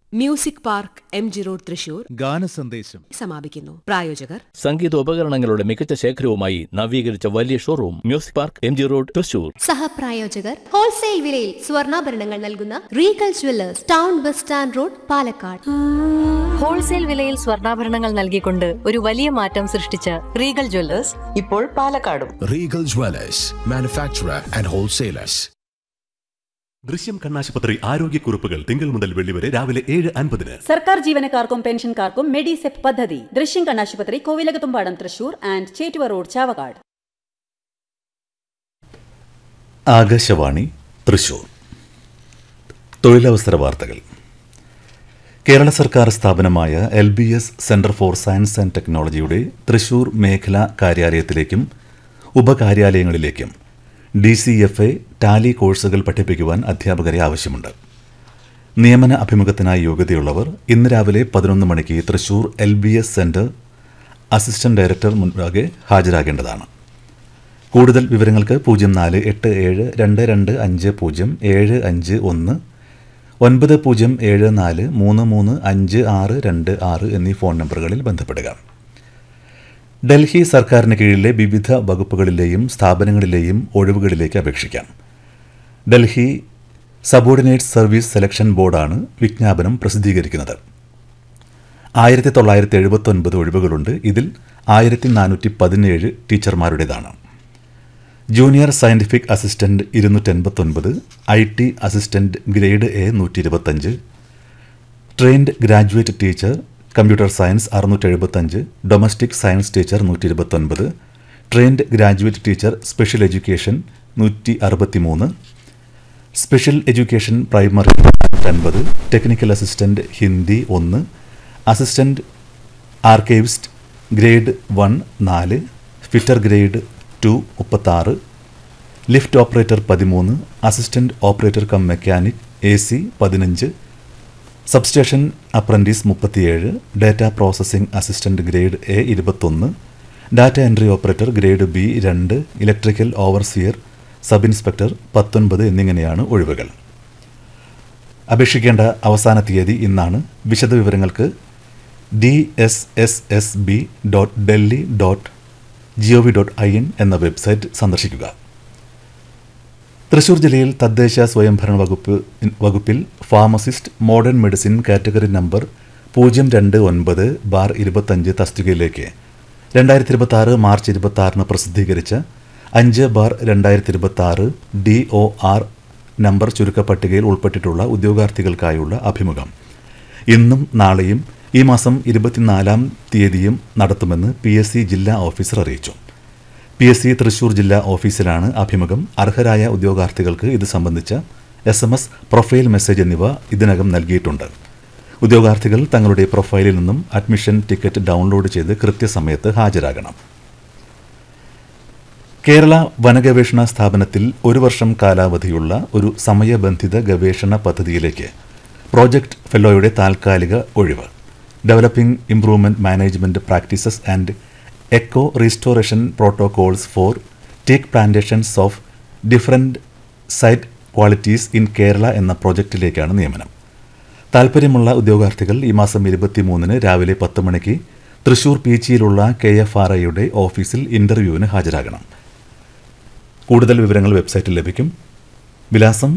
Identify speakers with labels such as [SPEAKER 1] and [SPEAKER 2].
[SPEAKER 1] Music park M G road Thrissur
[SPEAKER 2] ഗാനസന്ദേശം
[SPEAKER 1] സമാപിക്കുന്നു പ്രായോജകർ
[SPEAKER 3] സംഗീതോപകരണങ്ങളുടെ മികച്ച ശേഖരവുമായി നവീകരിച്ച വലിയ showroom music park M G road Thrissur
[SPEAKER 4] സഹപ്രായോജകർ ഹോൾസെയിൽ വിലയിൽ സ്വർണ്ണാഭരണങ്ങൾ നൽകുന്ന regal jewellers town bus stand road Palakkad
[SPEAKER 5] wholesale വിലയിൽ സ്വർണ്ണാഭരണങ്ങൾ നൽകിക്കൊണ്ട് ഒരു വലിയ മാറ്റം സൃഷ്ടിച്ച റീഗൽ ജ്വല്ലേഴ്സ്
[SPEAKER 6] ഇപ്പോൾ പാലക്കാടും
[SPEAKER 7] Regal Dwellers, manufacturer and wholesalers.
[SPEAKER 8] ദൃശ്യം കണ്ണാശുപത്രി ആരോഗ്യക്കുറിപ്പുകൾ തിങ്കൾ മുതൽ വെള്ളി വരെ രാവിലെ ഏഴ് അൻപതിന്
[SPEAKER 9] സർക്കാർ ജീവനക്കാർക്കും പെൻഷൻകാർക്കും മെഡിസെപ് പദ്ധതി ദൃശ്യം കണ്ണാശുപത്രി കോവിലകത്തുംപാടം തൃശൂർ ആൻഡ് ചേറ്റുവ റോഡ് ചാവക്കാട്
[SPEAKER 10] ആകാശവാണി തൃശൂർ തൊഴിലവസര വാർത്തകൾ കേരള സർക്കാർ സ്ഥാപനമായ L B S centre for science and ടെക്നോളജിയുടെ തൃശൂർ മേഖലാ കാര്യാലയത്തിലേക്കും ഉപകാര്യാലയങ്ങളിലേക്കും D C F A tally കോഴ്സുകൾ പഠിപ്പിക്കുവാൻ അധ്യാപകരെ ആവശ്യമുണ്ട് നിയമന അഭിമുഖത്തിനായി യോഗ്യതയുള്ളവർ ഇന്ന് രാവിലെ പതിനൊന്ന് മണിക്ക് Thrissur L B S centre assistant director മുൻപാകെ ഹാജരാകേണ്ടതാണ് കൂടുതൽ വിവരങ്ങൾക്ക് പൂജ്യം നാല് എട്ട് ഏഴ് രണ്ട് രണ്ട് അഞ്ച് പൂജ്യം ഏഴ് അഞ്ച് ഒന്ന് ഒൻപത് പൂജ്യം ഏഴ് നാല് മൂന്ന് മൂന്ന് അഞ്ച് ആറ് രണ്ട് ആറ് എന്നീ ഫോൺ നമ്പറുകളിൽ ബന്ധപ്പെടുക ഡൽഹി സർക്കാരിന് കീഴിലെ വിവിധ വകുപ്പുകളിലെയും സ്ഥാപനങ്ങളിലെയും ഒഴിവുകളിലേക്ക് അപേക്ഷിക്കാം ഡൽഹി സബോർഡിനേറ്റ് സർവീസ് സെലക്ഷൻ ബോർഡാണ് വിജ്ഞാപനം പ്രസിദ്ധീകരിക്കുന്നത് ആയിരത്തി തൊള്ളായിരത്തി എഴുപത്തൊൻപത് ഒഴിവുകളുണ്ട് ഇതിൽ ആയിരത്തി നാനൂറ്റി പതിനേഴ് ടീച്ചർമാരുടേതാണ് ജൂനിയർ സയൻറ്റിഫിക് അസിസ്റ്റന്റ് ഇരുന്നൂറ്റൻപത്തൊൻപത് I T assistant grade A നൂറ്റി ഇരുപത്തഞ്ച് trained graduate teacher computer science അറുന്നൂറ്റി എഴുപത്തഞ്ച് ഡൊമസ്റ്റിക് സയൻസ് ടീച്ചർ നൂറ്റി ഇരുപത്തൊൻപത് trained graduate teacher special education നൂറ്റി അറുപത്തിമൂന്ന് സ്പെഷ്യൽ എഡ്യൂക്കേഷൻ പ്രൈമറി അൻപത് ടെക്നിക്കൽ അസിസ്റ്റന്റ് ഹിന്ദി ഒന്ന് അസിസ്റ്റന്റ് ആർക്കൈവിസ്റ്റ് ഗ്രേഡ് വൺ നാല് ഫിറ്റർ ഗ്രേഡ് ടു മുപ്പത്താറ് ലിഫ്റ്റ് ഓപ്പറേറ്റർ പതിമൂന്ന് assistant operator cum mechanic A C പതിനഞ്ച് സബ്സ്റ്റേഷൻ അപ്രൻറ്റീസ് മുപ്പത്തിയേഴ് data processing assistant grade A ഇരുപത്തൊന്ന് data entry operator grade B രണ്ട് electrical overseer sub inspector പത്തൊൻപത് എന്നിങ്ങനെയാണ് ഒഴിവുകൾ അപേക്ഷിക്കേണ്ട അവസാന തീയതി ഇന്നാണ് വിശദവിവരങ്ങൾക്ക് D S S S B dot Delhi dot G O V dot I N എന്ന വെബ്സൈറ്റ് സന്ദർശിക്കുക തൃശൂർ ജില്ലയിൽ തദ്ദേശ സ്വയംഭരണ വകുപ്പ് വകുപ്പിൽ pharmacist modern medicine category number പൂജ്യം രണ്ട് ഒൻപത് ബാർ ഇരുപത്തഞ്ച് തസ്തികയിലേക്ക് രണ്ടായിരത്തി ഇരുപത്തി ആറ് മാർച്ച് ഇരുപത്തി ആറിന് പ്രസിദ്ധീകരിച്ച അഞ്ച് ബാർ രണ്ടായിരത്തി ഇരുപത്തി ആറ് ഡി ഒ ആർ നമ്പർ ചുരുക്കപ്പട്ടികയിൽ ഉൾപ്പെട്ടിട്ടുള്ള ഉദ്യോഗാർത്ഥികൾക്കായുള്ള അഭിമുഖം ഇന്നും നാളെയും ഈ മാസം ഇരുപത്തിനാലാം തീയതിയും നടത്തുമെന്ന് പി എസ് സി ജില്ലാ ഓഫീസർ അറിയിച്ചു പി എസ് സി തൃശൂർ ജില്ലാ ഓഫീസിലാണ് അഭിമുഖം അർഹരായ ഉദ്യോഗാർത്ഥികൾക്ക് ഇത് സംബന്ധിച്ച S M S profile message എന്നിവ ഇതിനകം നൽകിയിട്ടുണ്ട് ഉദ്യോഗാർത്ഥികൾ തങ്ങളുടെ പ്രൊഫൈലിൽ നിന്നും അഡ്മിഷൻ ടിക്കറ്റ് ഡൗൺലോഡ് ചെയ്ത് കൃത്യസമയത്ത് ഹാജരാകണം കേരള വനഗവേഷണ സ്ഥാപനത്തിൽ ഒരു വർഷം കാലാവധിയുള്ള ഒരു സമയബന്ധിത ഗവേഷണ പദ്ധതിയിലേക്ക് പ്രോജക്ട് ഫെലോയുടെ താൽക്കാലിക ഒഴിവ് developing improvement management practices and eco restoration protocols for teak plantations of different site qualities in Kerala എന്ന പ്രോജക്റ്റിലേക്കാണ് നിയമനം താൽപ്പര്യമുള്ള ഉദ്യോഗാർത്ഥികൾ ഈ മാസം ഇരുപത്തിമൂന്നിന് രാവിലെ പത്ത് മണിക്ക് തൃശൂർ പീച്ചിയിലുള്ള കെ എഫ് ആർ ഐയുടെ ഓഫീസിൽ ഇന്റർവ്യൂവിന് ഹാജരാകണം കൂടുതൽ വിവരങ്ങൾ വെബ്സൈറ്റിൽ ലഭിക്കും വിലാസം